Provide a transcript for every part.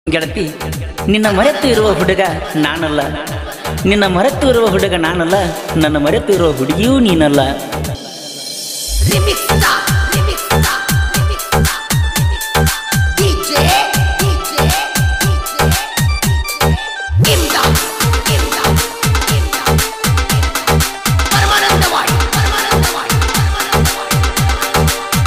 ಗೆಳತಿ ನಿನ್ನ ಮರೆತು ಇರುವ ಹುಡುಗ ನಾನಲ್ಲ ನಿನ್ನ ಮರೆತು ಇರುವ ಹುಡುಗ ನಾನಲ್ಲ ನನ್ನ ಮರೆತು ಇರುವ ಹುಡುಗಿಯೂ ನೀನಲ್ಲ Remix stop, remix stop, remix stop, remix stop. DJ, DJ, DJ, Imdad, Imdad, Imdad, Paramanandawadi Paramanandavadi Paramanandawadi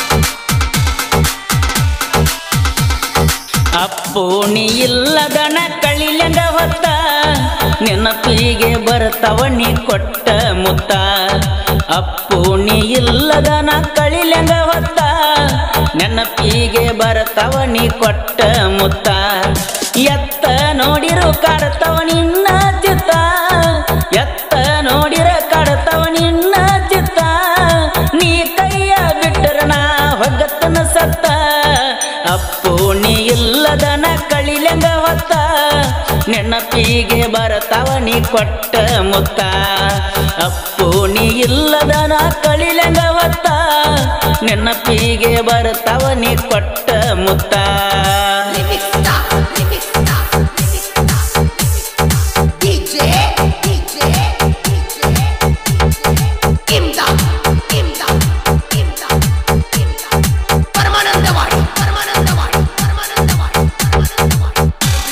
Appu ನೀ ಇಲ್ಲದನ ಕಳಿಲಂಗ ಹೊತ್ತ ನೆನಪಿಗೆ ಬರ್ತಾವ ನೀ ಕೊಟ್ಟ ಮುತ್ತ ಅಪ್ಪು ನೀ ಇಲ್ಲದನ ಕಳಿಲಂಗ ಹೊತ್ತ ನೆನಪಿಗೆ ಬರ್ತಾವ ನೀ ಕೊಟ್ಟ ಮುತ್ತ ಎತ್ತ ನೋಡಿರು ಕಾಡ್ತಾವ ನಿನ್ನ ಚಿತ್ತ ಎತ್ತ ನೋಡಿರ ಕಾಡ್ತಾವ ನಿನ್ನ ಚಿತ್ತ ನೀ ಕೈಯ ಬಿಟ್ಟರ ನಾ ಹೊಗತ್ತನ ಸತ್ತ ಅಪ್ಪು ನೀ ಇಲ್ಲದನ ಕಳಿಲೆಂಗ ಹೊತ್ತ ನೆನಪಿಗೆ ಬರತಾವ ನೀ ಕೊಟ್ಟ ಮುತ್ತ ಅಪ್ಪು ನೀ ಇಲ್ಲದನ ಕಳಿಲೆಂಗ ಹೊತ್ತ ನೆನಪಿಗೆ ಬರತಾವ ನೀ ಕೊಟ್ಟ ಮುತ್ತ Remix stop, remix stop, remix stop, remix stop. DJ, DJ, DJ, Imdad, Imdad, Imdad, Imdad. Paramanandawadi Paramanandavadi Paramanandavadi Paramanandawadi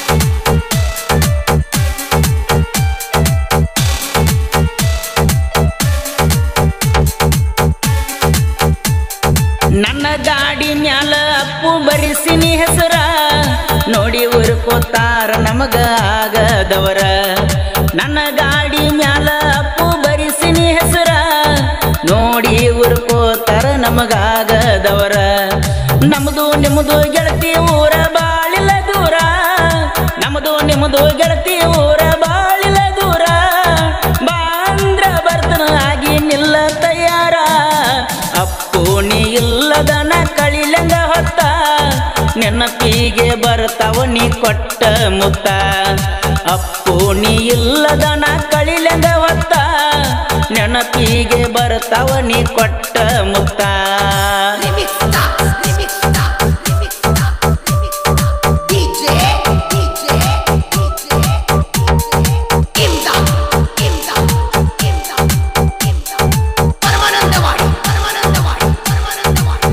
ನನ್ನ ಗಾಡಿ ಮ್ಯಾಲ ಅಪ್ಪು ಬರಿಸಿನಿ ಹೆಸರ ನೋಡಿ ಉರ್ಕೋತಾರ ನಮಗ ಆಗದವರ ನನ್ನ ಗಾಡಿ ಮ್ಯಾಲ ಅಪ್ಪು ಬರಿಸಿನಿ ಹೆಸರ ನೋಡಿ ಉರ್ಕೋತಾರ ನಮಗಾಗದವರ ನಮ್ದು ನಿಮ್ದು ಗೆಳತಿ ಊರ ಬಾಳಿಲ್ಲ ದೂರ ನಮ್ದು ನಿಮ್ದು ಗೆಳತಿ ಊರ ಬಾಳಿಲ್ಲ ದೂರ ಬಾಂದ್ರ ಬರ್ತನ ಆಗಿ ನಿಲ್ಲ ತಯಾರ ಅಪ್ಪು ನೀ ಇಲ್ಲದನ ಕಳಿಲಂಗ ಹೊತ್ತ ನೆನಪಿಗೆ ಬರ್ತಾವ ನೀ ಕೊಟ್ಟ ಮುತ್ತ ಅಪ್ಪು ನೀ ಇಲ್ಲದನ ಕಳಿಲಂಗ ಹೊತ್ತ ನೆನಪಿಗೆ ಬರ್ತಾವ ನೀ ಕೊಟ್ಟ ಮುತ್ತ Remix stop, remix stop, remix stop, remix stop. DJ, DJ, DJ, Imdad, Imdad, Imdad, Imdad. Paramanandawadi Paramanandavadi Paramanandavadi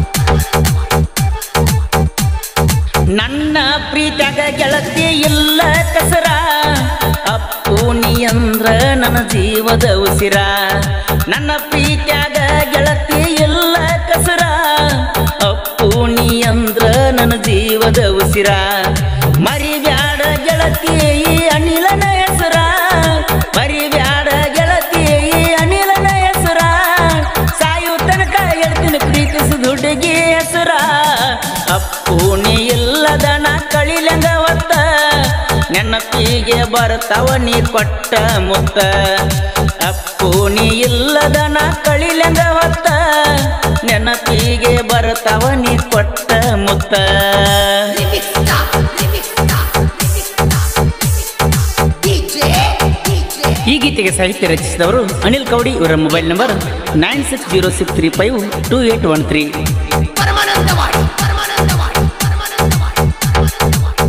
Paramanandawadi ನನ್ನ ಪ್ರೀತ್ಯಾಗ ಗೆಳತಿ ಇಲ್ಲ ಕಸರ ಅಪ್ಪು ನೀ ಅಂದ್ರ ನನ್ನ ಜೀವದ ಉಸಿರ ನನ್ನ ಪ್ರೀತ್ಯಾಗ ಗೆಳತಿ ಇಲ್ಲ ಕಸರ ಅಪ್ಪು ನೀ ಅಂದ್ರ ನನ್ನ ಜೀವದ ಉಸಿರ ಮರಿಬ್ಯಾಡ ಗೆಳತಿ ಈ ಅನಿಲನ ಹೆಸರ ಮರಿಬ್ಯಾಡ ಗೆಳತಿ ಈ ಅನಿಲನ ಹೆಸರ ಸಾಯು ತನಕ ಹೇಳ್ತೀನಿ ಪ್ರೀತಿಸಿದ ಹುಡುಗಿ ಹೆಸರ ಅಪ್ಪು ನೀ ಇಲ್ಲದನ ಕಳಿಲಂಗ ಹೊತ್ತ ನೆನಪಿಗೆ ಬರ್ತಾವ ನೀ ಕೊಟ್ಟ ಮುತ್ತ ಅಪ್ಪು ನೀ ಇಲ್ಲದನ ಕಳಿಲಂಗ ಹೊತ್ತ ನೆನಪಿಗೆ ಬರ್ತಾವ ನೀ ಕೊಟ್ಟ ಮುತ್ತ Remix stop, remix stop, remix stop, remix stop. DJ, DJ. ಈ ಗೀತೆಗೆ ಸಾಹಿತ್ಯ ರಚಿಸಿದವರು ಅನಿಲ್ ಕೌಡಿ ಇವರ mobile number nine six zero six three five two eight one three Paramanandavadi Paramanandavadi Paramanandavadi Paramanandavadi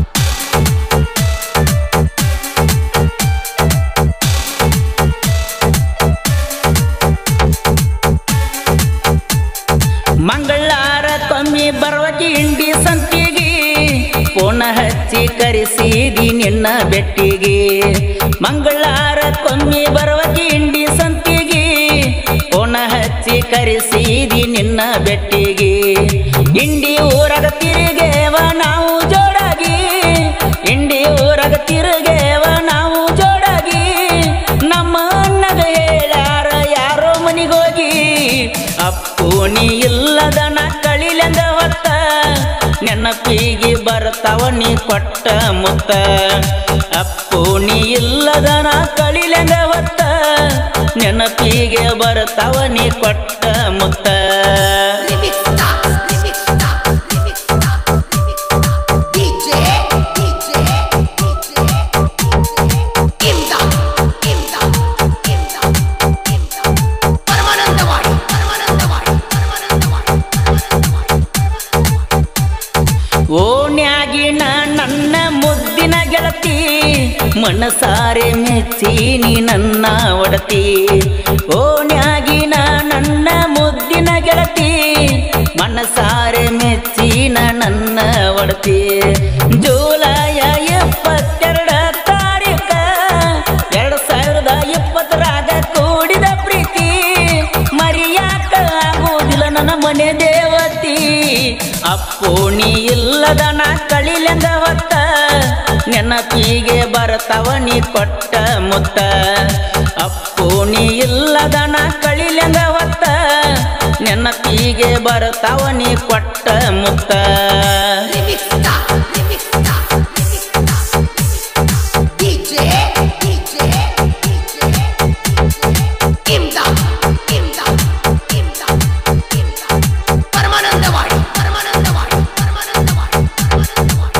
ಮಂಗಳಾರ ಕಮ್ಮಿ ಬರವಕಿ ಇಂಡಿ ಸಂತಿಗೆ ಪೋಣ ಹಚ್ಚಿ ಕರೆಸಿದಿ ನಿನ್ನ ಬೆಟ್ಟಿಗೆ ಮಂಗಳಾರ ಕಮ್ಮಿ ಬರವಕಿ ಇಂಡಿ ಸಂತಿಗೆ ಪೋಣ ಹಚ್ಚಿ ಕರೆಸಿದಿ ನಿನ್ನ ಬೆಟ್ಟಿಗೆ ಇಂಡಿ ಊರಗ ತಿರುಗೇವ ನಾವು ಜೋಡಾಗಿ ಇಂಡಿ ಊರಗ ತಿರುಗೇವ ನಾವು ಜೋಡಾಗಿ ನಮ್ಮ ಅಣ್ಣಗ ಹೇಳ್ಯಾರ ಯಾರೋ ಮನಿಗೋಗಿ ಅಪ್ಪು ನೀ ಇಲ್ಲದನ ಕಳಿಲಂಗ ಹೊತ್ತ ನೆನಪಿಗೆ ಬರ್ತಾವ ನೀ ಕೊಟ್ಟ ಮುತ್ತ ಅಪ್ಪು ನೀ ಇಲ್ಲದನ ಕಳಿಲಂಗ ಹೊತ್ತ ನೆನಪಿಗೆ ಬರ್ತಾವ ನೀ ಕೊಟ್ಟ ಮುತ್ತ Remix stop, remix stop, remix stop, remix stop. DJ, DJ, DJ, Imdad, Imdad, Imdad, Imdad. Paramanandawadi Paramanandavadi Paramanandavadi Paramanandawadi ಓಣ್ಯಾಗಿನ ನನ್ನ ಮನಸಾರೆ ಮೆಚ್ಚೀನಿ ನನ್ನ ಒಡತಿ ಓಣ್ಯಾಗಿನ ನನ್ನ ಮುದ್ದಿನ ಗೆಳತಿ ಮನಸಾರೆ ಮೆಚ್ಚಿನ ನನ್ನ ಒಡತಿ ಜೂಲೈ ಇಪ್ಪತ್ತೆರಡ ತಾರೀಕ ಎರಡು ಸಾವಿರದ ಇಪ್ಪತ್ತರಾಗ ಕೂಡಿದ ಪ್ರೀತಿ ಮರಿಯಾಕ ಆಗುವುದಿಲ್ಲ ನನ್ನ ಮನೆ ದೇವತಿ ಅಪ್ಪು ನೀ ಇಲ್ಲದ ನಾ ಕಳಿಲೆಂದ ಹೊತ್ತ ನೆನಪಿಗೆ ಬರತವ ನೀ ಕೊಟ್ಟ ಮುತ್ತ ಅಪ್ಪು ನೀ ಇಲ್ಲದ ನಾ ಕಳಿಲೆಂದ ಹೊತ್ತ ನೆನಪಿಗೆ ಬರತವ ನೀ ಕೊಟ್ಟ ಮುತ್ತ Remix star, remix star, remix star. DJ, DJ, DJ. Imdad, Imdad, Imdad, Imdad. Paramanandawadi Paramanandavadi Paramanandavadi Paramanandawadi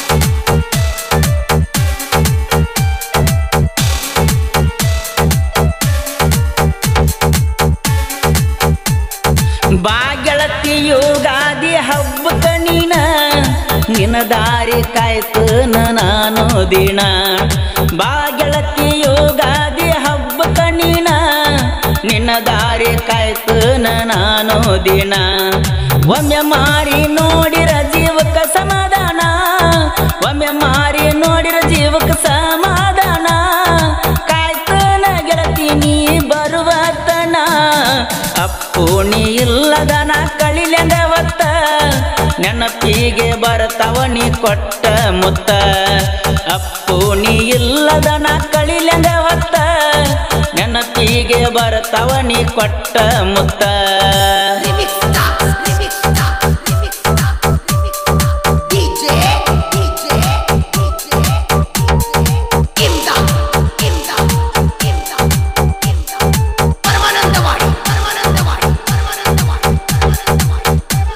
ಬಾಗೆಳತಿ Ugadi ಹಬ್ಬಕ್ಕ ನೀನ ನಿನ್ನ ದಾರಿ ಕಾಯ್ತು ನಾನು ದಿನ ಬಾಗೆಳತಿ ಯುಗಾದಿ ಹಬ್ಬಕ್ಕ ನೀನ ನಿನ್ನ ದಾರಿ ಕಾಯ್ತು ನಾನು ದಿನ ಒಮ್ಮೆ ಮಾರಿ ನೋಡಿರ ಜೀವಕ್ಕ ಸಮಾಧಾನ ಒಮ್ಮೆ ಮಾರಿ ನೋಡಿರ ಜೀವಕ್ಕ ಸಮಾಧಾನ ಕಾಯ್ತನ ಗೆಳತಿ ನೀ ಬರುವತನ ಅಪ್ಪು ನೀ ಇಲ್ಲದ ನಾ ಕಳಿಲೆಂದ ಹೊತ್ತ ನೆನಪಿಗೆ ಬರತವ ನೀ ಕೊಟ್ಟ ಮುತ್ತ ಅಪ್ಪು ನೀ ಇಲ್ಲದ ನಾ ಕಳಿಲೆಂದ ಹೊತ್ತ ನೆನಪಿಗೆ ಬರತವ ನೀ ಕೊಟ್ಟ ಮುತ್ತ Remix star, remix star, remix star, remix star. DJ, DJ, DJ. Imdad, Imdad, Imdad, Imdad. Paramanandawadi Paramanandavadi Paramanandavadi Paramanandawadi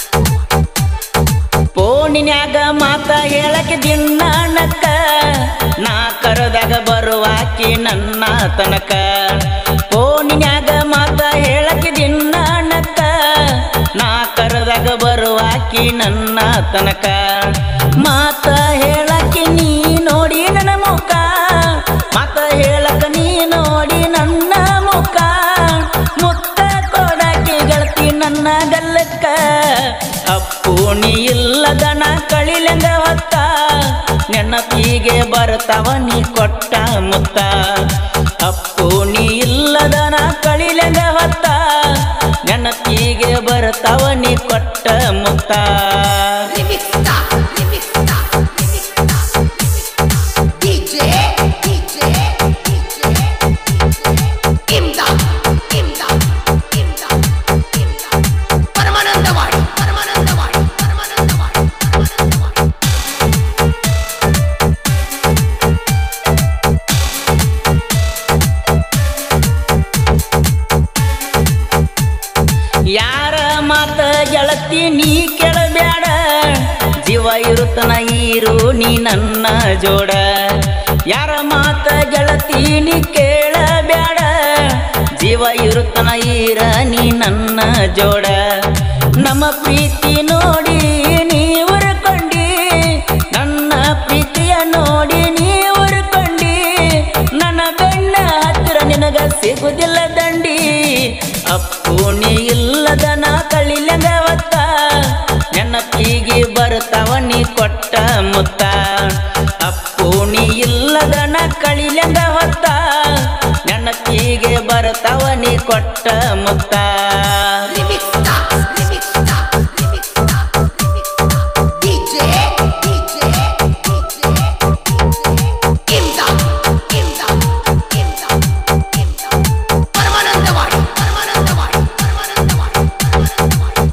ಫೋನಿನ್ಯಾಗ ಮಾತ ಹೇಳಕ್ಕೆ ದಿನ್ನಕ್ಕ ನಾ ಕರೆದಾಗ ಬರುವಾಕಿ ನನ್ನ ತನಕ ಫೋನಿನ್ಯಾಗ ಮಾತ ಹೇಳಕ್ಕೆ ದಿನ್ನಕ್ಕ ನಾ ಕರೆದಾಗ ಬರುವಾಕಿ ನನ್ನ ತನಕ ಮಾತ ಹೇಳಕ್ಕೆ ನೀ ನೋಡಿ ನನ್ನ ಮುಖ ಮಾತ ಹೇಳಕ ನೀ ನೋಡಿ ನನ್ನ ಮುಖ ಮುತ್ತ ಕೊಡಕ್ಕೆ ಗೆಳತಿ ನನ್ನ ಗಲ್ಲಕ್ಕ ಅಪ್ಪು ನೀ ಇಲ್ಲದ ನಾ ಕಳಿಲೆಂದ ಹೊತ್ತ ನೆನಪಿಗೆ ಬರ್ತವ ನೀ ಕೊಟ್ಟ ಮುತ್ತ ಅಪ್ಪು ನೀ ಇಲ್ಲದ ನಾ ಕಳಿಲೆಂದ ಹೊತ್ತ ನೆನಪಿಗೆ ಬರ್ತವ ನೀ ಕೊಟ್ಟ ಮುತ್ತ Remix star, remix star, remix star, remix star. DJ, DJ, DJ. Imdad, Imdad, Imdad, Imdad. Paramanandawadi Paramanandavadi Paramanandavadi Paramanandawadi ಯಾರ ಮಾತ ಗೆಳತಿ ನೀ ಕೆಳಬ್ಯಾಡ ಜೀವ ಇರುತ್ತನ ಈರು ನೀ ನನ್ನ ಜೋಡ ಯಾರ ಮಾತ ಗೆಳತಿ ನೀ ಕೇಳಬ್ಯಾಡ ಜೀವ ಇರುತ್ತನ ಈರ ನೀ ನನ್ನ ಜೋಡ ನಮ್ಮ ಪ್ರೀತಿ ನೋಡಿ ನೀ ಉರ್ಕೊಂಡಿ ನನ್ನ ಪ್ರೀತಿಯ ನೋಡಿ ನೀ ಉರ್ಕೊಂಡಿ ನನ್ನ ಬೆನ್ನ ಹತ್ತಿರ ನಿನಗ ಸಿಗುದಿಲ್ಲ ದಂಡಿ ಅಪ್ಪು ನೀ ಇಲ್ಲದ ನಾ ಕಳಿಲೆಂದ ಹೊತ್ತ ನೆನಪಿಗೆ ಬರ್ತಾವ ನೀ ಕೊಟ್ಟ ಮುತ್ತ ಅಪ್ಪು ನೀ ಇಲ್ಲದ ನಾ ಕಳಿಲೆಂದ ಹೊತ್ತ ನೆನಪಿಗೆ ಬರ್ತಾವ ನೀ ಕೊಟ್ಟ ಮುತ್ತ Remix star, remix star, remix star, remix star. DJ, DJ, DJ. Imdad, Imdad, Imdad, Imdad. Paramanandawadi Paramanandavadi Paramanandavadi Paramanandawadi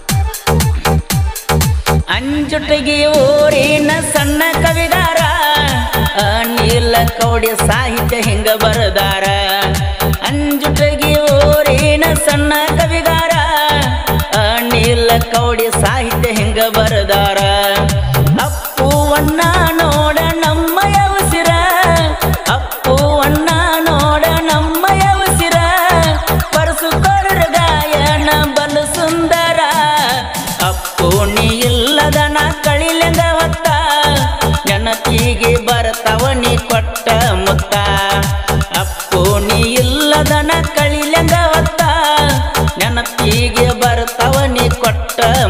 ಅಂಜುಟಿಗೆ ಊರಿನ ಸಣ್ಣ ಕವಿಗಾರ ಅನಿಲ ಕೌಡಿ ಸಾಹಿತ್ಯ ಹಿಂಗ ಬರದಾರ ಅಂಜುಟಿಗೆ ಊರಿನ ಸಣ್ಣ ಕವಿಗಾರ ಅನಿಲ ಕೌಡಿ ಸಾಹಿತ್ಯ ಹಿಂಗ ಬರದಾರ ಅಪ್ಪುವನ್ನ ನೋಡ ನಮ್ಮಯ ಉಸಿರ ಅಪ್ಪುವನ್ನ ನೋಡ ನಮ್ಮಯ ಉಸಿರ ಪರಸುಕೊರ ಗಾಯನ ಬಲು ಸುಂದರ ಅಪ್ಪು ನೀ ಇಲ್ಲದ ನಾ ಕಳಿಲೆಂದ ಹೊತ್ತ ನೆನಪಿಗೆ ಬರ್ತಾವ ನೀ ಕೊಟ್ಟ ಮುತ್ತ ಅಪ್ಪು ನೀ ಇಲ್ಲದನ ಕಳಿಲೆಂಗ ಹೊತ್ತ ನೆನಪಿಗೆ ಬರ್ತಾವ ನೀ ಕೊಟ್ಟ